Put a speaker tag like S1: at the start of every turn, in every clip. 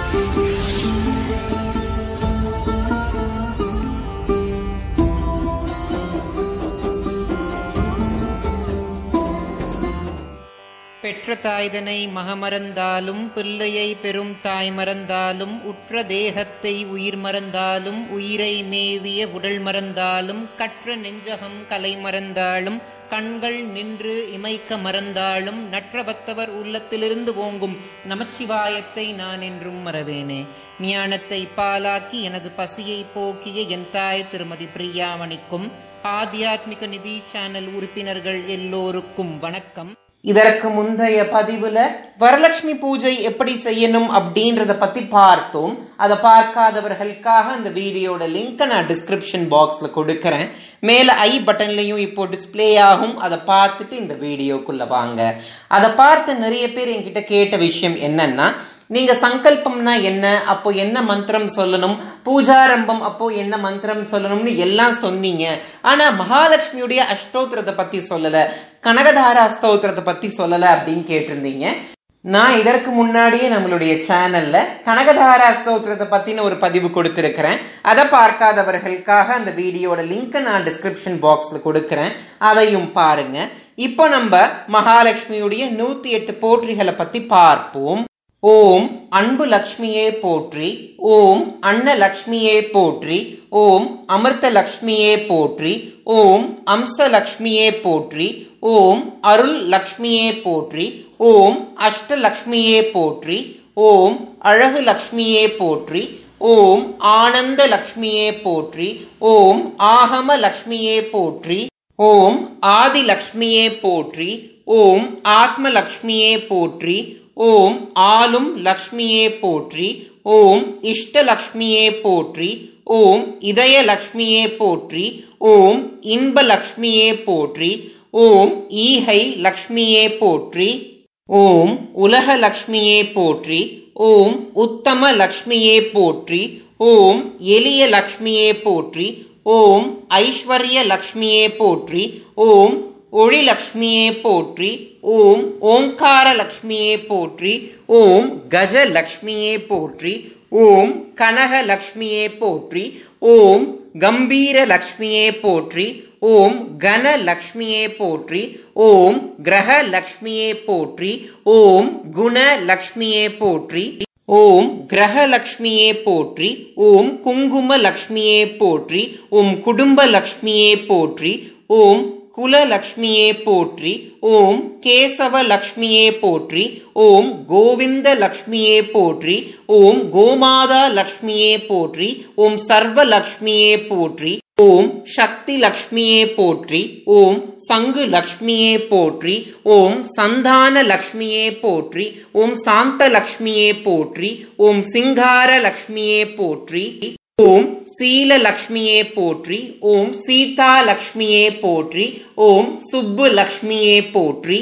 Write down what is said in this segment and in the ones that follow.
S1: பெற்ற தாய்தனை மகமறந்தாலும் பிள்ளையை பெரும் தாய் மறந்தாலும் உற்ற தேகத்தை உயிர் மறந்தாலும் உயிரை மேவிய உடல் மறந்தாலும் கற்ற நெஞ்சகம் கலை மறந்தாலும் கண்கள் நின்று இமைக்க மறந்தாலும் நற்றவத்தவர் உள்ளத்திலிருந்து ஓங்கும் நமச்சிவாயத்தை நான் என்றும் மறவேனே ஞானத்தை பாலாக்கி எனது பசியை போக்கிய என் தாய் திருமதி பிரியாமணிக்கும் ஆத்தியாத்மிக நிதி சேனல் உறுப்பினர்கள் எல்லோருக்கும் வணக்கம் இதற்கு முந்தைய பதிவுல வரலட்சுமி பூஜை எப்படி செய்யணும் அப்படின்றத பத்தி பார்த்தோம் அதை பார்க்காதவர்களுக்காக அந்த வீடியோட லிங்க் நான் டிஸ்கிரிப்ஷன் பாக்ஸ்ல கொடுக்கறேன் மேல ஐ பட்டன்லயும் இப்போ டிஸ்ப்ளே ஆகும் அதை பார்த்துட்டு இந்த வீடியோக்குள்ள வாங்க அதை பார்த்து நிறைய பேர் என்கிட்ட கேட்ட விஷயம் என்னன்னா நீங்க சங்கல்பம்னா என்ன அப்போ என்ன மந்திரம் சொல்லணும் பூஜாரம்பம் அப்போ என்ன மந்திரம் சொல்லணும்னு எல்லாம் சொன்னீங்க ஆனா மகாலட்சுமியுடைய அஷ்டோத்திரத்தை பத்தி சொல்லல கனகதார அஷ்டோத்திரத்தை பத்தி சொல்லல அப்படின்னு கேட்டிருந்தீங்க நான் இதற்கு முன்னாடியே நம்மளுடைய சேனல்ல கனகதார அஸ்தோத்திரத்தை பத்தின ஒரு பதிவு கொடுத்திருக்கிறேன் அதை பார்க்காதவர்களுக்காக அந்த வீடியோட லிங்க் நான் டிஸ்கிரிப்ஷன் பாக்ஸ்ல கொடுக்கிறேன் அதையும் பாருங்க இப்போ நம்ம மகாலட்சுமியுடைய நூத்தி எட்டு போற்றிகளை பத்தி பார்ப்போம் ஓம் அன்பு லக்ஷ்மியே போற்றி ஓம் அன்ன லக்ஷ்மியே போற்றி ஓம் அமிர்த லக்ஷ்மியே போற்றி ஓம் அம்ச லக்ஷ்மியே போற்றி ஓம் அருள் லக்ஷ்மியே போற்றி ஓம் அஷ்ட லக்ஷ்மியே போற்றி ஓம் அழகு லக்ஷ்மியே போற்றி ஓம் ஆனந்த லக்ஷ்மியே போற்றி ஓம் ஆகம லக்ஷ்மியே போற்றி ஓம் ஆதி லக்ஷ்மியே போற்றி ஓம் ஆத்ம லக்ஷ்மியே போற்றி ஓம் ஆளும் லக்ஷ்மியே போற்றி ஓம் இஷ்ட லக்ஷ்மியே போற்றி ஓம் இதய லக்ஷ்மியே போற்றி ஓம் இன்ப லக்ஷ்மியே போற்றி ஓம் ஈகை லக்ஷ்மியே போற்றி ஓம் உலக லக்ஷ்மியே போற்றி ஓம் உத்தம லக்ஷ்மியே போற்றி ஓம் எளிய லக்ஷ்மியே போற்றி ஓம் ஐஸ்வர்ய லக்ஷ்மியே போற்றி ஓம் ஒளி லக்ஷ்மியே போற்றி ஓம் ஓங்கார லக்ஷ்மியே போற்றி ஓம் கஜ லக்ஷ்மியே போற்றி ஓம் கனக லக்ஷ்மியே போற்றி ஓம் கம்பீர லக்ஷ்மியே போற்றி ஓம் கன லக்ஷ்மியே போற்றி ஓம் கிரக லக்ஷ்மியே போற்றி ஓம் குண லக்ஷ்மியே போற்றி ஓம் கிரக லக்ஷ்மியே போற்றி ஓம் குங்கும லக்ஷ்மியே போற்றி ஓம் குடும்ப லக்ஷ்மியே போற்றி ஓம் குலலக்ஷ்மியே போற்றி ஓம் கேசவ லக்ஷ்மியே போற்றி ஓம் கோவிந்த லக்ஷ்மியே போற்றி ஓம் கோமாதா லக்ஷ்மியே போற்றி ஓம் சர்வ லக்ஷ்மியே போற்றி ஓம் சக்தி லக்ஷ்மியே போற்றி ஓம் சங்கு லக்ஷ்மியே போற்றி ஓம் சந்தான லக்ஷ்மியே போற்றி ஓம் சாந்த லக்ஷ்மியே போற்றி ஓம் சிங்கார லக்ஷ்மியே போற்றி ஓம் சீல லக்ஷ்மியே போற்றி ஓம் சீதா லக்ஷ்மியே போற்றி ஓம் சுப்பு லக்ஷ்மியே போற்றி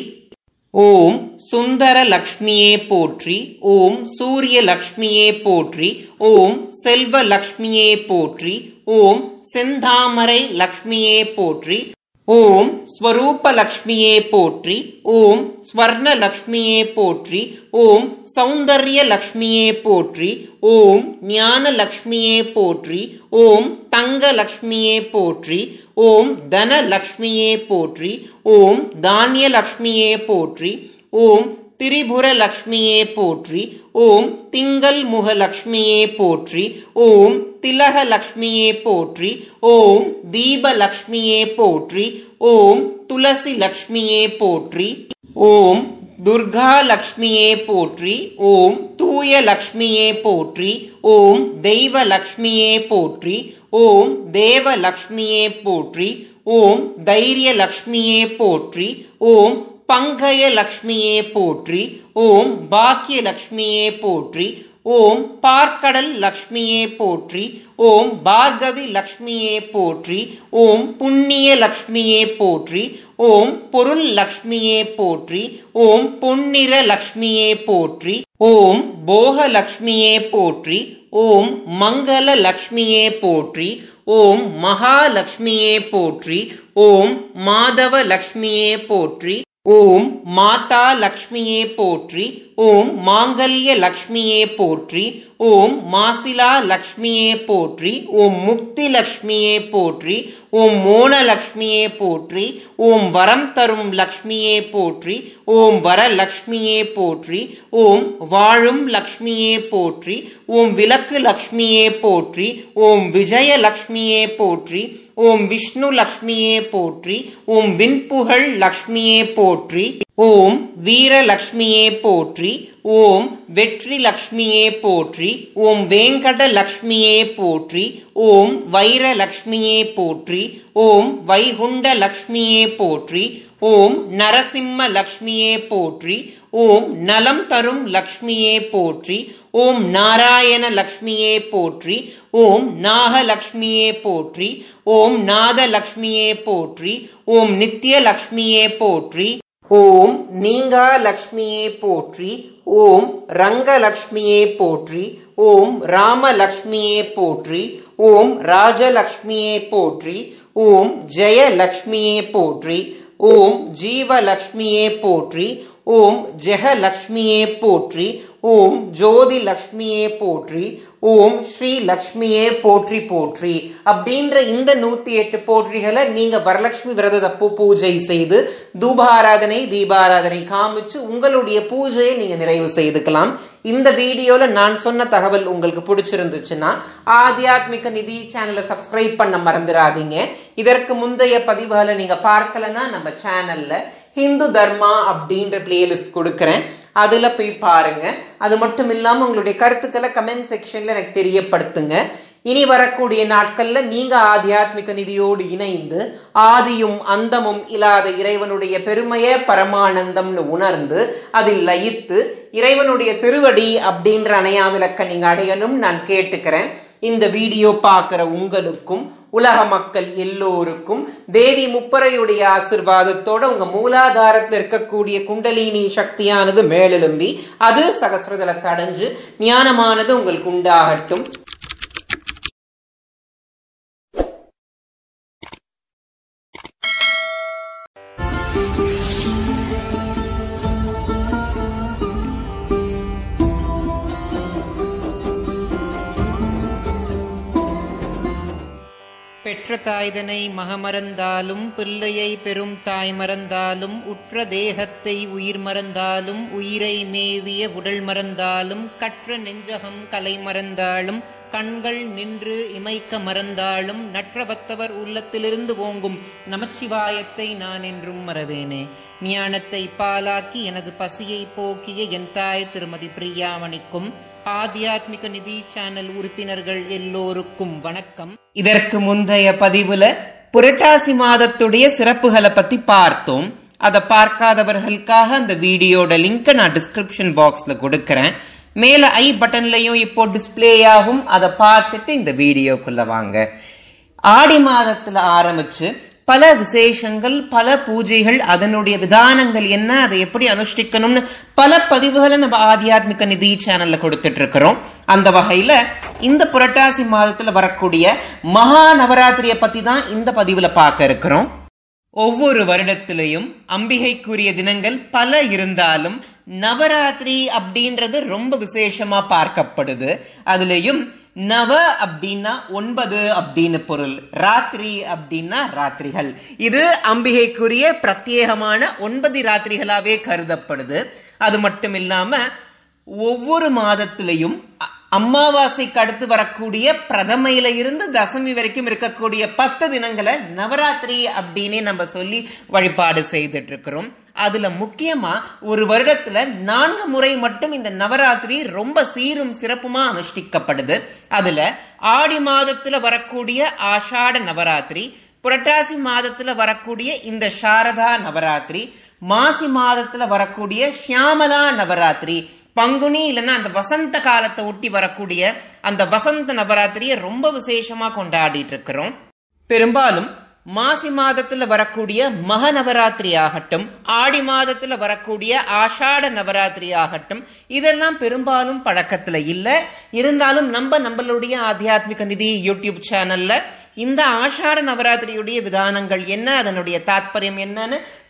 S1: ஓம் சுந்தர லக்ஷ்மியே போற்றி ஓம் சூரிய லக்ஷ்மியே போற்றி ஓம் செல்வ லக்ஷ்மியே போற்றி ஓம் செந்தாமரை லக்ஷ்மியே போற்றி ஓம் ஸ்வரூப லக்ஷ்மியே போற்றி ஓம் ஸ்வர்ண லக்ஷ்மியே போற்றி ஓம் சௌந்தர்ய லக்ஷ்மியே போற்றி ஓம் ஞான லக்ஷ்மியே போற்றி ஓம் தங்க லக்ஷ்மியே போற்றி ஓம் தன லக்ஷ்மியே போற்றி ஓம் தானிய லக்ஷ்மியே போற்றி ஓம் திரிபுர லக்ஷ்மியே போற்றி ஓம் திங்கள் முக லக்ஷ்மியே போற்றி ஓம் திலக லக்ஷ்மியே போற்றி ஓம் தீப லக்ஷ்மியே போற்றி ஓம் துளசி லக்ஷ்மியே போற்றி ஓம் துர்கா லக்ஷ்மியே போற்றி ஓம் தூய லக்ஷ்மியே போற்றி ஓம் தெய்வ லக்ஷ்மியே போற்றி ஓம் தேவ லக்ஷ்மியே போற்றி ஓம் தைரிய லக்ஷ்மியே போற்றி ஓம் பங்கய லக்ஷ்மியே போற்றி ஓம் பாக்கிய லக்ஷ்மியே போற்றி ஓம் பார்க்கடல் லக்ஷ்மியே போற்றி ஓம் பார்கவி லக்ஷ்மியே போற்றி ஓம் புண்ணிய லக்ஷ்மியே போற்றி ஓம் பொருள் லக்ஷ்மியே போற்றி ஓம் பொன்னிற லக்ஷ்மியே போற்றி ஓம் போக லக்ஷ்மியே போற்றி ஓம் மங்கள லக்ஷ்மியே போற்றி ஓம் மகாலட்சுமியே போற்றி ஓம் மாதவ லக்ஷ்மியே போற்றி ஓம் மாதா லக்ஷ்மியே போற்றி ஓம் மாங்கல்ய லக்ஷ்மியே போற்றி ஓம் மாசிலா லக்ஷ்மியே போற்றி ஓம் முக்தி லக்ஷ்மியே போற்றி ஓம் மோன லக்ஷ்மியே போற்றி ஓம் வரம் தரும் லக்ஷ்மியே போற்றி ஓம் வர லக்ஷ்மியே போற்றி ஓம் வாழும் லக்ஷ்மியே போற்றி ஓம் விளக்கு லக்ஷ்மியே போற்றி ஓம் விஜய லக்ஷ்மியே போற்றி ஓம் விஷ்ணு லக்ஷ்மியே போற்றி ஓம் விண்புகழ் லக்ஷ்மியே போற்றி ஓம் வீரலக்ஷ்மியே போற்றி ஓம் வெற்றி லக்ஷ்மியே போற்றி ஓம் வேங்கட லக்ஷ்மியே போற்றி ஓம் வைரலக்ஷ்மியே போற்றி ஓம் வைகுண்ட லக்ஷ்மியே போற்றி ஓம் நரசிம்ம லக்ஷ்மியே போற்றி ஓம் நலம் தரும் லக்ஷ்மியே போற்றி ஓம் நாராயண லக்ஷ்மியே போற்றி ஓம் நாகலக்ஷ்மியே போற்றி ஓம் நாதலக்ஷ்மியே போற்றி ஓம் நித்ய லக்ஷ்மியே போற்றி ஓம் நீங்கா லக்ஷ்மியே போற்றி ஓம் ரங்கலக்ஷ்மியே போற்றி ஓம் ராமலக்ஷ்மியே போற்றி ஓம் ராஜலக்ஷ்மியே போற்றி ஓம் ஜெயலக்ஷ்மியே போற்றி ஓம் ஜீவலக்ஷ்மியே போற்றி ஓம் ஜெகலக்ஷ்மியே போற்றி ஓம் ஜோதி லக்ஷ்மியே போற்றி ஓம் ஸ்ரீ லக்ஷ்மியே போற்றி போற்றி அப்படின்ற இந்த நூத்தி எட்டு போற்றிகளை நீங்க வரலட்சுமி விரதத்தப்போ பூஜை செய்து தூபாராதனை தீபாராதனை காமிச்சு உங்களுடைய பூஜையை நீங்க நிறைவு செய்துக்கலாம் இந்த வீடியோல நான் சொன்ன தகவல் உங்களுக்கு பிடிச்சிருந்துச்சுன்னா ஆத்தியாத்மிக நிதி சேனலை சப்ஸ்கிரைப் பண்ண மறந்துடாதீங்க இதற்கு முந்தைய பதிவுகளை நீங்க பார்க்கலன்னா நம்ம சேனல்ல ஹிந்து தர்மா அப்படின்ற பிளேலிஸ்ட் கொடுக்குறேன் அதில் போய் பாருங்க அது மட்டும் இல்லாமல் உங்களுடைய கருத்துக்களை கமெண்ட் செக்ஷனில் எனக்கு தெரியப்படுத்துங்க இனி வரக்கூடிய நாட்கள்ல நீங்க ஆத்தியாத்மிக நிதியோடு இணைந்து ஆதியும் அந்தமும் இல்லாத இறைவனுடைய பெருமைய பரமானந்தம்னு உணர்ந்து அதில் லயித்து இறைவனுடைய திருவடி அப்படின்ற அணையாவிலக்க நீங்க அடையணும் நான் கேட்டுக்கிறேன் இந்த வீடியோ பார்க்குற உங்களுக்கும் உலக மக்கள் எல்லோருக்கும் தேவி முப்பரையுடைய ஆசிர்வாதத்தோட உங்க மூலாதாரத்தில் இருக்கக்கூடிய குண்டலினி சக்தியானது மேலெலும்பி அது சகசிரதலத்தை அடைஞ்சு ஞானமானது உங்களுக்கு உண்டாகட்டும் பெற்ற தாய்தனை மகமறந்தாலும் பிள்ளையை பெரும் தாய் மறந்தாலும் உற்ற தேகத்தை உயிர் மறந்தாலும் உயிரை மேவிய உடல் மறந்தாலும் கற்ற நெஞ்சகம் கலை மறந்தாலும் கண்கள் நின்று இமைக்க மறந்தாலும் நற்றவத்தவர் உள்ளத்திலிருந்து ஓங்கும் நமச்சிவாயத்தை நான் என்றும் மறவேனே ஞானத்தை பாலாக்கி எனது பசியை போக்கிய என் தாய் திருமதி பிரியாமணிக்கும் ஆத்தியாத்மிக நிதி சேனல் உறுப்பினர்கள் எல்லோருக்கும் வணக்கம் இதற்கு முந்தைய பதிவுல புரட்டாசி மாதத்துடைய சிறப்புகளை பத்தி பார்த்தோம் அதை பார்க்காதவர்களுக்காக அந்த வீடியோட லிங்க் நான் டிஸ்கிரிப்ஷன் பாக்ஸ்ல கொடுக்கறேன் மேல ஐ பட்டன்லயும் இப்போ டிஸ்பிளே ஆகும் அதை பார்த்துட்டு இந்த வீடியோக்குள்ள வாங்க ஆடி மாதத்துல ஆரம்பிச்சு பல விசேஷங்கள் பல பூஜைகள் அதனுடைய விதானங்கள் என்ன அதை எப்படி அனுஷ்டிக்கணும்னு பல பதிவுகளை நம்ம ஆத்தியாத்மிக நிதி சேனல்ல கொடுத்துட்டு இருக்கிறோம் அந்த வகையில இந்த புரட்டாசி மாதத்துல வரக்கூடிய மகா நவராத்திரிய பத்தி தான் இந்த பதிவுல பார்க்க இருக்கிறோம் ஒவ்வொரு வருடத்திலையும் அம்பிகைக்குரிய தினங்கள் பல இருந்தாலும் நவராத்திரி அப்படின்றது ரொம்ப விசேஷமா பார்க்கப்படுது அதுலயும் நவ அப்படின்னா ஒன்பது அப்படின்னு பொருள் ராத்திரி அப்படின்னா ராத்திரிகள் இது அம்பிகைக்குரிய பிரத்யேகமான ஒன்பது ராத்திரிகளாவே கருதப்படுது அது மட்டும் இல்லாம ஒவ்வொரு மாதத்திலையும் அமாவாசைக்கு அடுத்து வரக்கூடிய பிரதமையில இருந்து தசமி வரைக்கும் இருக்கக்கூடிய பத்து தினங்களை நவராத்திரி அப்படின்னு நம்ம சொல்லி வழிபாடு செய்துட்டு இருக்கிறோம் அதுல முக்கியமா ஒரு வருடத்துல நான்கு முறை மட்டும் இந்த நவராத்திரி ரொம்ப சீரும் சிறப்புமா அனுஷ்டிக்கப்படுது அதுல ஆடி மாதத்துல வரக்கூடிய ஆஷாட நவராத்திரி புரட்டாசி மாதத்துல வரக்கூடிய இந்த சாரதா நவராத்திரி மாசி மாதத்துல வரக்கூடிய ஷியாமலா நவராத்திரி பங்குனி இல்லைன்னா அந்த வசந்த காலத்தை ஒட்டி வரக்கூடிய அந்த வசந்த நவராத்திரியை ரொம்ப விசேஷமா கொண்டாடிட்டு இருக்கிறோம் பெரும்பாலும் மாசி மாதத்துல வரக்கூடிய மக நவராத்திரி ஆகட்டும் ஆடி மாதத்துல வரக்கூடிய ஆஷாட நவராத்திரி ஆகட்டும் இதெல்லாம் பெரும்பாலும் பழக்கத்துல இல்ல இருந்தாலும் நம்ம நம்மளுடைய ஆத்தியாத்மிக நிதி யூடியூப் சேனல்ல இந்த ஆஷாட நவராத்திரியுடைய விதானங்கள் என்ன அதனுடைய தாத்பரியம் என்னன்னு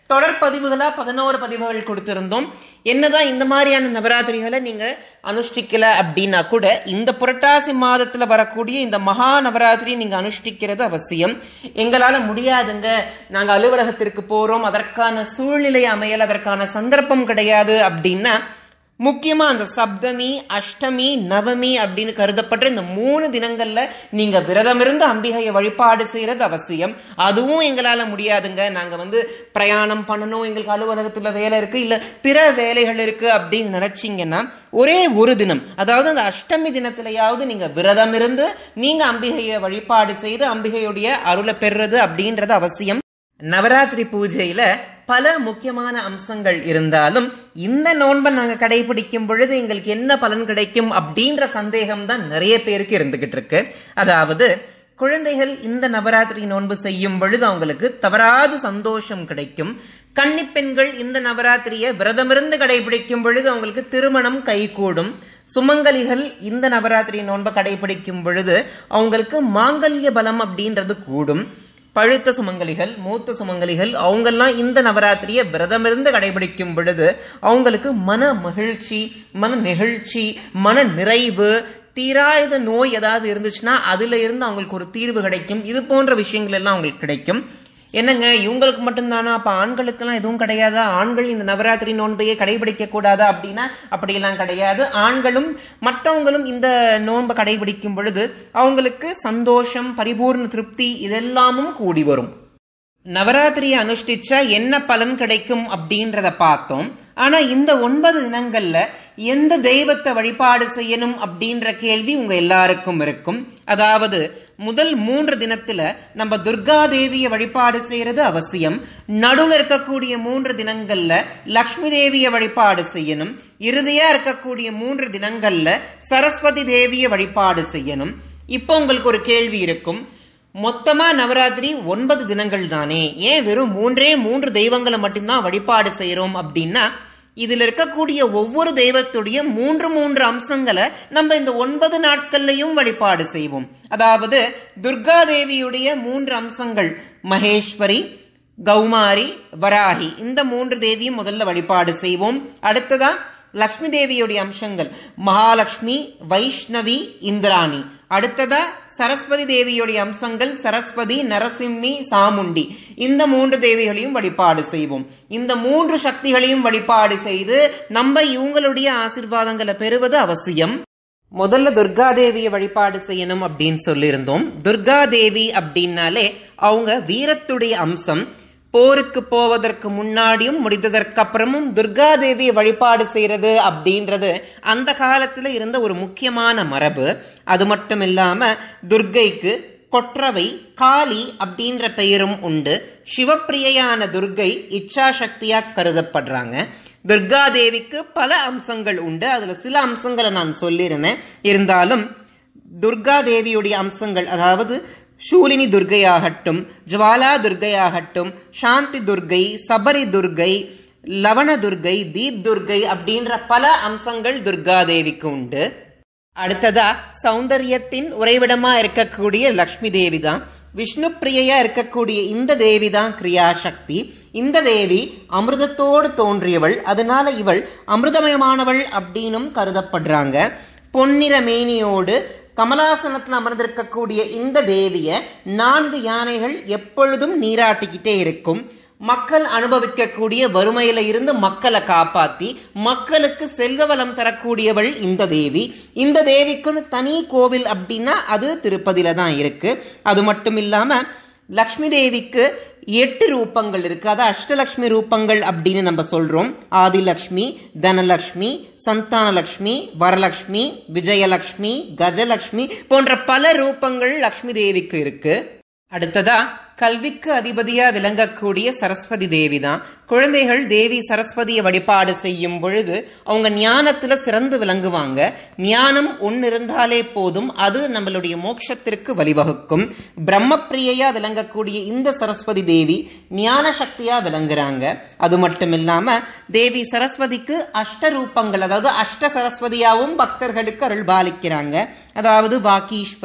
S1: தொடர் பதிவுகளா பதினோரு பதிவுகள் கொடுத்திருந்தோம் என்னதான் இந்த மாதிரியான நவராத்திரிகளை நீங்க அனுஷ்டிக்கல அப்படின்னா கூட இந்த புரட்டாசி மாதத்துல வரக்கூடிய இந்த மகா நவராத்திரி நீங்க அனுஷ்டிக்கிறது அவசியம் எங்களால முடியாதுங்க நாங்க அலுவலகத்திற்கு போறோம் அதற்கான சூழ்நிலை அமையல் அதற்கான சந்தர்ப்பம் கிடையாது அப்படின்னா முக்கியமா அந்த சப்தமி அஷ்டமி நவமி அப்படின்னு கருதப்பட்ட இந்த மூணு தினங்கள்ல நீங்க விரதம் இருந்து அம்பிகையை வழிபாடு செய்யறது அவசியம் அதுவும் எங்களால முடியாதுங்க நாங்க வந்து பிரயாணம் பண்ணணும் எங்களுக்கு அலுவலகத்துல வேலை இருக்கு இல்ல பிற வேலைகள் இருக்கு அப்படின்னு நினைச்சீங்கன்னா ஒரே ஒரு தினம் அதாவது அந்த அஷ்டமி தினத்திலேயாவது நீங்க விரதம் இருந்து நீங்க அம்பிகையை வழிபாடு செய்து அம்பிகையுடைய அருளை பெறுறது அப்படின்றது அவசியம் நவராத்திரி பூஜையில பல முக்கியமான அம்சங்கள் இருந்தாலும் இந்த நோன்பை நாங்க கடைபிடிக்கும் பொழுது எங்களுக்கு என்ன பலன் கிடைக்கும் அப்படின்ற சந்தேகம் தான் நிறைய பேருக்கு இருந்துகிட்டு இருக்கு அதாவது குழந்தைகள் இந்த நவராத்திரி நோன்பு செய்யும் பொழுது அவங்களுக்கு தவறாத சந்தோஷம் கிடைக்கும் கன்னிப்பெண்கள் இந்த நவராத்திரியை விரதமிருந்து கடைபிடிக்கும் பொழுது அவங்களுக்கு திருமணம் கைகூடும் சுமங்கலிகள் இந்த நவராத்திரி நோன்பை கடைபிடிக்கும் பொழுது அவங்களுக்கு மாங்கல்ய பலம் அப்படின்றது கூடும் பழுத்த சுமங்கலிகள் மூத்த சுமங்கலிகள் அவங்கெல்லாம் இந்த நவராத்திரியை விரதமிருந்து கடைபிடிக்கும் பொழுது அவங்களுக்கு மன மகிழ்ச்சி மன நெகிழ்ச்சி மன நிறைவு தீராத நோய் ஏதாவது இருந்துச்சுன்னா அதுல இருந்து அவங்களுக்கு ஒரு தீர்வு கிடைக்கும் இது போன்ற விஷயங்கள் எல்லாம் அவங்களுக்கு கிடைக்கும் என்னங்க இவங்களுக்கு மட்டும்தானா அப்ப ஆண்களுக்கெல்லாம் எதுவும் கிடையாதா ஆண்கள் இந்த நவராத்திரி நோன்பையை கடைபிடிக்க கூடாதா அப்படின்னா அப்படியெல்லாம் கிடையாது ஆண்களும் மற்றவங்களும் இந்த நோன்பை கடைபிடிக்கும் பொழுது அவங்களுக்கு சந்தோஷம் பரிபூர்ண திருப்தி இதெல்லாமும் கூடி வரும் நவராத்திரியை அனுஷ்டிச்சா என்ன பலன் கிடைக்கும் அப்படின்றத பார்த்தோம் ஆனா இந்த ஒன்பது தினங்கள்ல எந்த தெய்வத்தை வழிபாடு செய்யணும் அப்படின்ற கேள்வி உங்க எல்லாருக்கும் இருக்கும் அதாவது முதல் மூன்று தினத்துல நம்ம துர்கா தேவியை வழிபாடு செய்யறது அவசியம் நடுவில் இருக்கக்கூடிய மூன்று தினங்கள்ல லக்ஷ்மி தேவியை வழிபாடு செய்யணும் இறுதியா இருக்கக்கூடிய மூன்று தினங்கள்ல சரஸ்வதி தேவியை வழிபாடு செய்யணும் இப்போ உங்களுக்கு ஒரு கேள்வி இருக்கும் மொத்தமா நவராத்திரி ஒன்பது தினங்கள் தானே ஏன் வெறும் மூன்றே மூன்று தெய்வங்களை மட்டும்தான் வழிபாடு செய்யறோம் அப்படின்னா இதுல இருக்கக்கூடிய ஒவ்வொரு தெய்வத்துடைய மூன்று மூன்று அம்சங்களை நம்ம இந்த ஒன்பது நாட்கள்லையும் வழிபாடு செய்வோம் அதாவது துர்கா தேவியுடைய மூன்று அம்சங்கள் மகேஸ்வரி கௌமாரி வராகி இந்த மூன்று தேவியும் முதல்ல வழிபாடு செய்வோம் அடுத்ததா லக்ஷ்மி தேவியுடைய அம்சங்கள் மகாலட்சுமி வைஷ்ணவி இந்திராணி அடுத்ததா சரஸ்வதி தேவியுடைய அம்சங்கள் சரஸ்வதி நரசிம்மி சாமுண்டி இந்த மூன்று தேவிகளையும் வழிபாடு செய்வோம் இந்த மூன்று சக்திகளையும் வழிபாடு செய்து நம்ம இவங்களுடைய ஆசிர்வாதங்களை பெறுவது அவசியம் முதல்ல துர்கா தேவியை வழிபாடு செய்யணும் அப்படின்னு சொல்லியிருந்தோம் துர்கா தேவி அப்படின்னாலே அவங்க வீரத்துடைய அம்சம் போருக்கு போவதற்கு முன்னாடியும் முடிந்ததற்கு அப்புறமும் துர்கா தேவியை வழிபாடு செய்யறது அப்படின்றது அந்த காலத்துல இருந்த ஒரு முக்கியமான மரபு அது மட்டும் இல்லாம துர்கைக்கு கொற்றவை காளி அப்படின்ற பெயரும் உண்டு சிவப்பிரியையான துர்கை இச்சா சக்தியா கருதப்படுறாங்க துர்கா தேவிக்கு பல அம்சங்கள் உண்டு அதுல சில அம்சங்களை நான் சொல்லியிருந்தேன் இருந்தாலும் துர்கா தேவியுடைய அம்சங்கள் அதாவது சூலினி துர்கையாகட்டும் ஜுவாலா துர்கையாகட்டும் சாந்தி துர்கை சபரி துர்கை லவண துர்கை தீப் துர்கை அப்படின்ற பல அம்சங்கள் துர்கா தேவிக்கு உண்டு அடுத்ததா சௌந்தரியத்தின் உறைவிடமா இருக்கக்கூடிய லக்ஷ்மி தேவி தான் விஷ்ணு பிரியையா இருக்கக்கூடிய இந்த தேவி தான் கிரியாசக்தி இந்த தேவி அமிர்தத்தோடு தோன்றியவள் அதனால இவள் அமிர்தமயமானவள் அப்படின்னும் கருதப்படுறாங்க பொன்னிற மேனியோடு கமலாசனத்தில் அமர்ந்திருக்கக்கூடிய இந்த தேவிய நான்கு யானைகள் எப்பொழுதும் நீராட்டிக்கிட்டே இருக்கும் மக்கள் அனுபவிக்கக்கூடிய வறுமையில இருந்து மக்களை காப்பாத்தி மக்களுக்கு செல்வ வளம் தரக்கூடியவள் இந்த தேவி இந்த தேவிக்குன்னு தனி கோவில் அப்படின்னா அது திருப்பதியில தான் இருக்கு அது மட்டும் இல்லாம லக்ஷ்மி தேவிக்கு எட்டு ரூபங்கள் இருக்கு அது அஷ்டலக்ஷ்மி ரூபங்கள் அப்படின்னு நம்ம சொல்றோம் ஆதிலக்ஷ்மி தனலக்ஷ்மி சந்தானலக்ஷ்மி வரலக்ஷ்மி விஜயலக்ஷ்மி கஜலக்ஷ்மி போன்ற பல ரூபங்கள் லக்ஷ்மி தேவிக்கு இருக்கு அடுத்ததா கல்விக்கு அதிபதியா விளங்கக்கூடிய சரஸ்வதி தேவி தான் குழந்தைகள் தேவி சரஸ்வதியை வழிபாடு செய்யும் பொழுது அவங்க ஞானத்துல சிறந்து விளங்குவாங்க ஞானம் ஒன்னு இருந்தாலே போதும் அது நம்மளுடைய மோட்சத்திற்கு வழிவகுக்கும் பிரம்மப்பிரியையா விளங்கக்கூடிய இந்த சரஸ்வதி தேவி ஞான சக்தியா விளங்குறாங்க அது மட்டும் இல்லாம தேவி சரஸ்வதிக்கு அஷ்ட ரூபங்கள் அதாவது அஷ்ட சரஸ்வதியாவும் பக்தர்களுக்கு அருள் பாலிக்கிறாங்க அதாவது வாக்கீஸ்வரி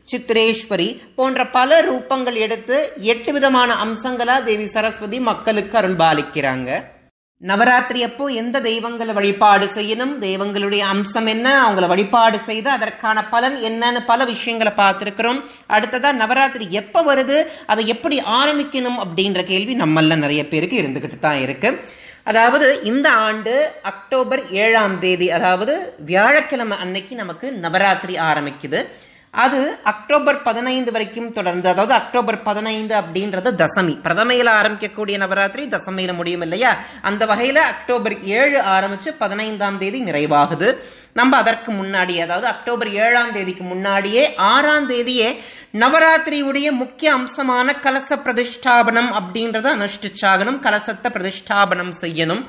S1: சித்திரேஸ்வரி போன்ற பல ரூபங்கள் எடுத்து எட்டு விதமான அம்சங்களா தேவி சரஸ்வதி மக்களுக்கு அருள்பாலிக்கிறாங்க நவராத்திரி அப்போ எந்த தெய்வங்களை வழிபாடு செய்யணும் தெய்வங்களுடைய அம்சம் என்ன அவங்கள வழிபாடு செய்து அதற்கான பலன் என்னன்னு பல விஷயங்களை பார்த்துருக்கிறோம் அடுத்ததா நவராத்திரி எப்ப வருது அதை எப்படி ஆரம்பிக்கணும் அப்படின்ற கேள்வி நம்மள நிறைய பேருக்கு இருந்துகிட்டு தான் இருக்கு அதாவது இந்த ஆண்டு அக்டோபர் ஏழாம் தேதி அதாவது வியாழக்கிழமை அன்னைக்கு நமக்கு நவராத்திரி ஆரம்பிக்குது அது அக்டோபர் பதினைந்து வரைக்கும் தொடர்ந்து அதாவது அக்டோபர் பதினைந்து அப்படின்றது தசமி பிரதமையில ஆரம்பிக்கக்கூடிய நவராத்திரி தசமியில முடியும் இல்லையா அந்த வகையில அக்டோபர் ஏழு ஆரம்பிச்சு பதினைந்தாம் தேதி நிறைவாகுது நம்ம அதற்கு முன்னாடி அதாவது அக்டோபர் ஏழாம் தேதிக்கு முன்னாடியே ஆறாம் தேதியே நவராத்திரியுடைய முக்கிய அம்சமான கலச பிரதிஷ்டாபனம் அப்படின்றத அனுஷ்டிச்சாகணும் கலசத்தை பிரதிஷ்டாபனம் செய்யணும்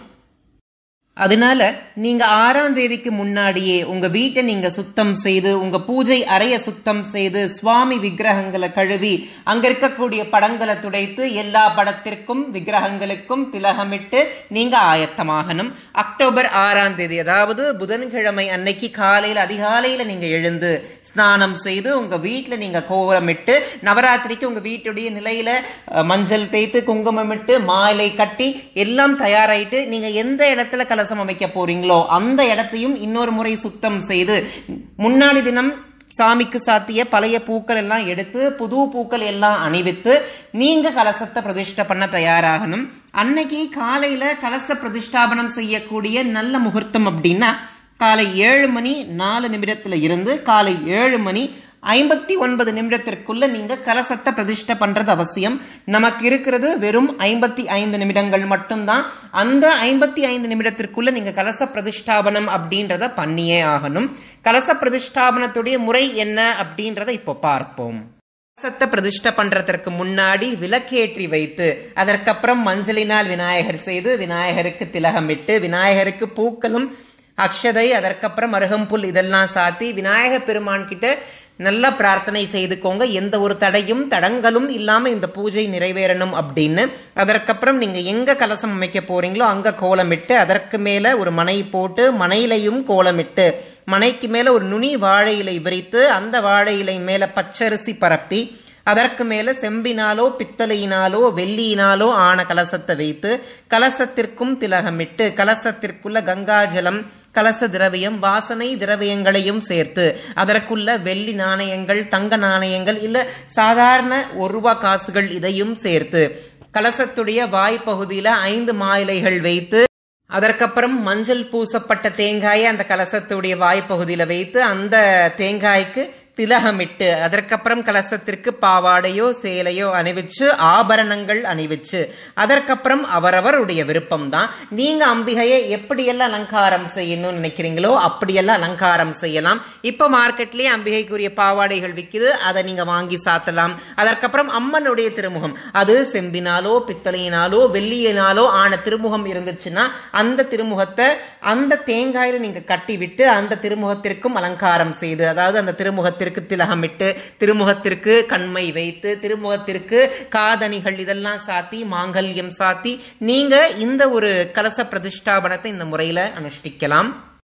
S1: அதனால நீங்க ஆறாம் தேதிக்கு முன்னாடியே உங்க வீட்டை நீங்க சுத்தம் செய்து உங்க பூஜை அறைய சுத்தம் செய்து சுவாமி விக்கிரகங்களை கழுவி அங்க இருக்கக்கூடிய படங்களை துடைத்து எல்லா படத்திற்கும் விக்கிரகங்களுக்கும் திலகமிட்டு நீங்க ஆயத்தமாகணும் அக்டோபர் ஆறாம் தேதி அதாவது புதன்கிழமை அன்னைக்கு காலையில அதிகாலையில நீங்க எழுந்து ஸ்நானம் செய்து உங்க வீட்டுல நீங்க கோலமிட்டு நவராத்திரிக்கு உங்க வீட்டுடைய நிலையில அஹ், மஞ்சள் தேய்த்து குங்குமமிட்டு மாலை கட்டி எல்லாம் தயாராயிட்டு நீங்க எந்த இடத்துல கலசம் அமைக்க போறீங்களோ அந்த இடத்தையும் இன்னொரு முறை சுத்தம் செய்து முன்னாடி தினம் சாமிக்கு சாத்திய பழைய பூக்கள் எல்லாம் எடுத்து புது பூக்கள் எல்லாம் அணிவித்து நீங்க கலசத்தை பிரதிஷ்டை பண்ண தயாராகணும் அன்னைக்கு காலையில கலச பிரதிஷ்டாபனம் செய்யக்கூடிய நல்ல முகூர்த்தம் அப்படின்னா காலை ஏழு மணி நாலு நிமிடத்துல இருந்து காலை ஏழு மணி ஐம்பத்தி ஒன்பது நிமிடத்திற்குள்ள நீங்க கலசத்தை பிரதிஷ்டை பண்றது அவசியம் நமக்கு இருக்கிறது வெறும் ஐம்பத்தி ஐந்து நிமிடங்கள் மட்டும்தான் அந்த ஐம்பத்தி ஐந்து நிமிடத்திற்குள்ள நீங்க கலச பிரதிஷ்டாபனம் அப்படின்றத பண்ணியே ஆகணும் கலச பிரதிஷ்டாபனத்துடைய முறை என்ன அப்படின்றத இப்போ பார்ப்போம் கலசத்தை பிரதிஷ்டை பண்றதற்கு முன்னாடி விளக்கேற்றி வைத்து அதற்கப்புறம் மஞ்சளினால் விநாயகர் செய்து விநாயகருக்கு திலகமிட்டு விநாயகருக்கு பூக்களும் அக்ஷதை அதற்கப்புறம் அருகம்புல் இதெல்லாம் சாத்தி விநாயக பெருமான் கிட்ட நல்லா பிரார்த்தனை செய்துக்கோங்க எந்த ஒரு தடையும் தடங்களும் இல்லாம இந்த பூஜை நிறைவேறணும் அப்படின்னு அதற்கப்புறம் நீங்க எங்க கலசம் அமைக்க போறீங்களோ அங்க கோலமிட்டு அதற்கு மேல ஒரு மனை போட்டு மனையிலையும் கோலமிட்டு மனைக்கு மேல ஒரு நுனி வாழை இலை விரித்து அந்த வாழை இலை மேல பச்சரிசி பரப்பி அதற்கு மேல செம்பினாலோ பித்தளையினாலோ வெள்ளியினாலோ ஆன கலசத்தை வைத்து கலசத்திற்கும் திலகமிட்டு கலசத்திற்குள்ள கங்காஜலம் கலச திரவியம் வாசனை திரவியங்களையும் சேர்த்து அதற்குள்ள வெள்ளி நாணயங்கள் தங்க நாணயங்கள் இல்ல சாதாரண ஒரு ரூபா காசுகள் இதையும் சேர்த்து கலசத்துடைய வாய்ப்பகுதியில ஐந்து மாயிலைகள் வைத்து அதற்கப்புறம் மஞ்சள் பூசப்பட்ட தேங்காயை அந்த கலசத்துடைய வாய்ப்பகுதியில வைத்து அந்த தேங்காய்க்கு திலகமிட்டு அதற்கப்புறம் கலசத்திற்கு பாவாடையோ சேலையோ அணிவிச்சு ஆபரணங்கள் அணிவிச்சு அதற்கப்புறம் அவரவருடைய விருப்பம் தான் நீங்க அம்பிகையை எப்படியெல்லாம் அலங்காரம் செய்யணும்னு நினைக்கிறீங்களோ அப்படியெல்லாம் அலங்காரம் செய்யலாம் இப்ப மார்க்கெட்லயே அம்பிகைக்குரிய பாவாடைகள் விற்குது அதை நீங்க வாங்கி சாத்தலாம் அதற்கப்புறம் அம்மனுடைய திருமுகம் அது செம்பினாலோ பித்தளையினாலோ வெள்ளியினாலோ ஆன திருமுகம் இருந்துச்சுன்னா அந்த திருமுகத்தை அந்த தேங்காயில நீங்க கட்டி விட்டு அந்த திருமுகத்திற்கும் அலங்காரம் செய்து அதாவது அந்த திருமுகத்திற்கு திலகமிட்டு திருமுகத்திற்கு கண்மை வைத்து திருமுகத்திற்கு காதணிகள் இதெல்லாம் சாத்தி மாங்கல்யம் சாத்தி நீங்க இந்த ஒரு கலச பிரதிஷ்டாபனத்தை இந்த முறையில அனுஷ்டிக்கலாம்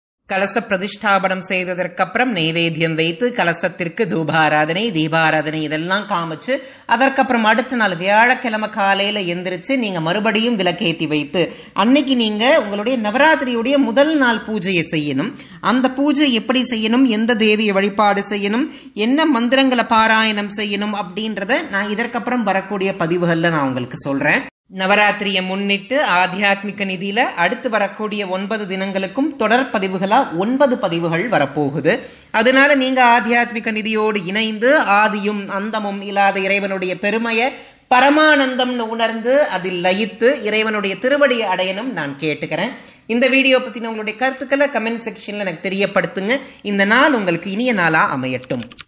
S1: கலச பிரதிஷ்டாபனம் செய்ததற்கப்புறம் நெய்வேத்தியம் வைத்து கலசத்திற்கு தூபாராதனை தீபாராதனை இதெல்லாம் காமிச்சு அதற்கப்புறம் அடுத்த நாள் வியாழக்கிழமை காலையில எந்திரிச்சு நீங்க மறுபடியும் விளக்கேத்தி வைத்து அன்னைக்கு நீங்க உங்களுடைய நவராத்திரியுடைய முதல் நாள் பூஜையை செய்யணும் அந்த பூஜை எப்படி செய்யணும் எந்த தேவியை வழிபாடு செய்யணும் என்ன மந்திரங்களை பாராயணம் செய்யணும் அப்படின்றத நான் இதற்கப்புறம் வரக்கூடிய பதிவுகள்ல நான் உங்களுக்கு சொல்றேன் நவராத்திரியை முன்னிட்டு ஆத்தியாத்மிக நிதியில அடுத்து வரக்கூடிய ஒன்பது தினங்களுக்கும் தொடர் பதிவுகளா ஒன்பது பதிவுகள் வரப்போகுது அதனால நீங்க ஆத்தியாத்மிக நிதியோடு இணைந்து ஆதியும் அந்தமும் இல்லாத இறைவனுடைய பெருமையை பரமானந்தம்னு உணர்ந்து அதில் லயித்து இறைவனுடைய திருவடியை அடையணும் நான் கேட்டுக்கிறேன் இந்த வீடியோ பத்தின உங்களுடைய கருத்துக்களை கமெண்ட் செக்ஷன்ல எனக்கு தெரியப்படுத்துங்க இந்த நாள் உங்களுக்கு இனிய நாளா அமையட்டும்